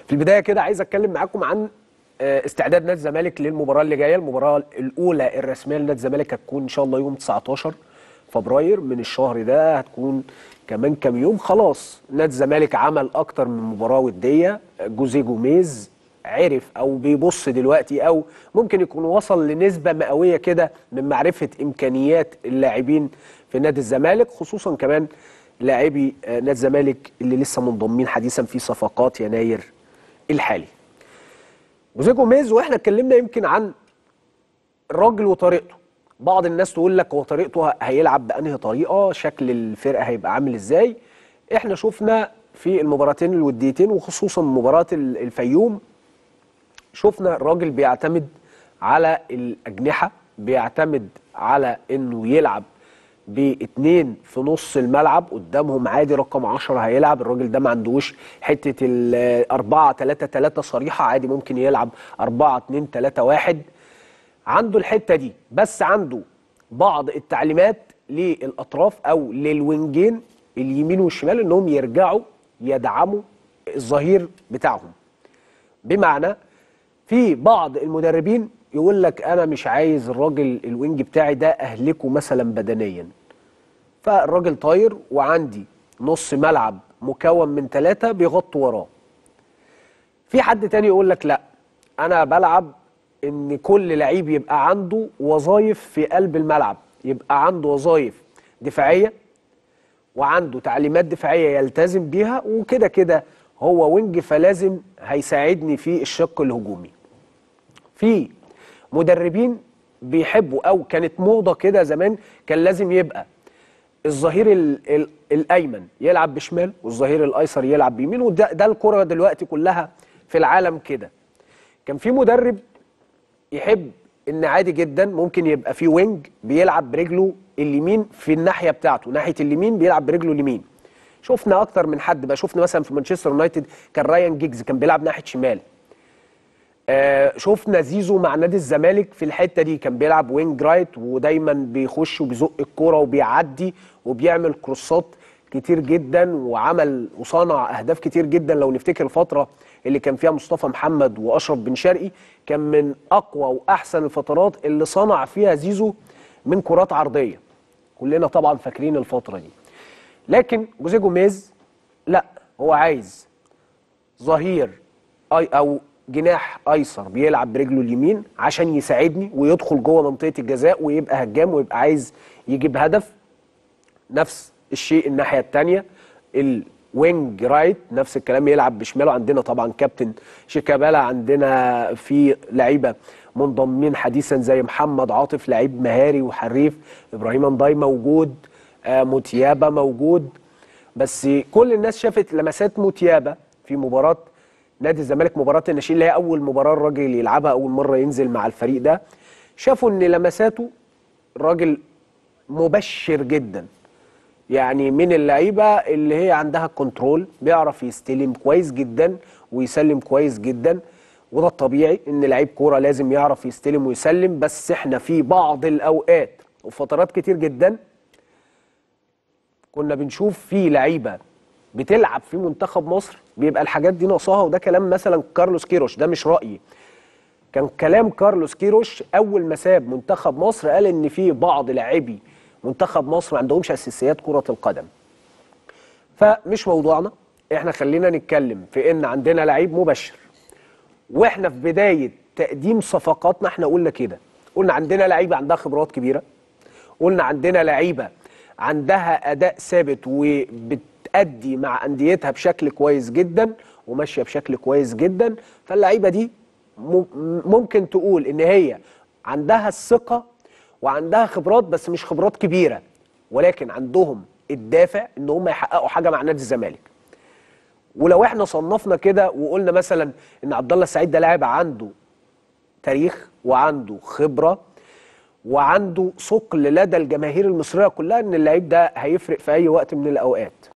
في البدايه كده عايز اتكلم معاكم عن آه، استعداد نادي الزمالك للمباراه اللي جايه المباراه الاولى الرسميه لنادي الزمالك هتكون ان شاء الله يوم 19 فبراير من الشهر ده هتكون كمان كام يوم خلاص نادي الزمالك عمل اكتر من مباراه وديه جوزيه جوميز عرف او بيبص دلوقتي او ممكن يكون وصل لنسبه مئويه كده من معرفه امكانيات اللاعبين في نادي الزمالك خصوصا كمان لاعبي آه، نادي الزمالك اللي لسه منضمين حديثا في صفقات يناير الحالي جوزيه جوميز واحنا اتكلمنا يمكن عن الراجل وطريقته بعض الناس تقول لك هو طريقته هيلعب بانهي طريقه شكل الفرقه هيبقى عامل ازاي احنا شفنا في المباراتين الوديتين وخصوصا مباراه ال- الفيوم شفنا الراجل بيعتمد على الاجنحه بيعتمد على انه يلعب باتنين في نص الملعب قدامهم عادي رقم 10 هيلعب الراجل ده ما عندوش حته ال 4 3 3 صريحه عادي ممكن يلعب 4 2 3 1 عنده الحته دي بس عنده بعض التعليمات للاطراف او للوينجين اليمين والشمال انهم يرجعوا يدعموا الظهير بتاعهم بمعنى في بعض المدربين يقول لك انا مش عايز الراجل الوينج بتاعي ده اهلكه مثلا بدنيا فالراجل طاير وعندي نص ملعب مكون من ثلاثة بيغطوا وراه في حد تاني يقول لك لا انا بلعب ان كل لعيب يبقى عنده وظائف في قلب الملعب يبقى عنده وظائف دفاعية وعنده تعليمات دفاعية يلتزم بيها وكده كده هو وينج فلازم هيساعدني في الشق الهجومي في مدربين بيحبوا او كانت موضه كده زمان كان لازم يبقى الظهير ال ال الايمن يلعب بشمال والظهير الايسر يلعب بيمين وده ده الكره دلوقتي كلها في العالم كده كان في مدرب يحب ان عادي جدا ممكن يبقى في وينج بيلعب برجله اليمين في الناحيه بتاعته ناحيه اليمين بيلعب برجله اليمين شفنا اكتر من حد بقى شفنا مثلا في مانشستر يونايتد كان رايان جيجز كان بيلعب ناحيه شمال آه شفنا زيزو مع نادي الزمالك في الحته دي كان بيلعب وينج رايت ودايما بيخش وبيزق الكوره وبيعدي وبيعمل كروسات كتير جدا وعمل وصنع اهداف كتير جدا لو نفتكر الفتره اللي كان فيها مصطفى محمد واشرف بن شرقي كان من اقوى واحسن الفترات اللي صنع فيها زيزو من كرات عرضيه كلنا طبعا فاكرين الفتره دي لكن جوزيه جوميز لا هو عايز ظهير اي او جناح ايسر بيلعب برجله اليمين عشان يساعدني ويدخل جوه منطقه الجزاء ويبقى هجام ويبقى عايز يجيب هدف نفس الشيء الناحيه الثانيه الوينج رايت نفس الكلام يلعب بشماله عندنا طبعا كابتن شيكابالا عندنا في لعيبه منضمين حديثا زي محمد عاطف لعيب مهاري وحريف ابراهيم انضاي موجود آه موتيابا موجود بس كل الناس شافت لمسات موتيابا في مباراه نادي الزمالك مباراه الناشئين اللي هي اول مباراه الراجل يلعبها اول مره ينزل مع الفريق ده شافوا ان لمساته الراجل مبشر جدا يعني من اللعيبه اللي هي عندها كنترول بيعرف يستلم كويس جدا ويسلم كويس جدا وده الطبيعي ان لعيب كوره لازم يعرف يستلم ويسلم بس احنا في بعض الاوقات وفترات كتير جدا كنا بنشوف في لعيبه بتلعب في منتخب مصر بيبقى الحاجات دي ناقصاها وده كلام مثلا كارلوس كيروش ده مش رايي كان كلام كارلوس كيروش اول ما ساب منتخب مصر قال ان في بعض لاعبي منتخب مصر ما عندهمش اساسيات كره القدم فمش موضوعنا احنا خلينا نتكلم في ان عندنا لعيب مبشر واحنا في بدايه تقديم صفقاتنا احنا قلنا كده قلنا عندنا لعيبه عندها خبرات كبيره قلنا عندنا لعيبه عندها اداء ثابت وبتأدي مع انديتها بشكل كويس جدا وماشيه بشكل كويس جدا فاللعيبه دي م- ممكن تقول ان هي عندها الثقه وعندها خبرات بس مش خبرات كبيره ولكن عندهم الدافع ان هم يحققوا حاجه مع نادي الزمالك ولو احنا صنفنا كده وقلنا مثلا ان عبد الله السعيد ده لاعب عنده تاريخ وعنده خبره وعنده ثقل لدى الجماهير المصريه كلها ان اللعيب ده هيفرق في اي وقت من الاوقات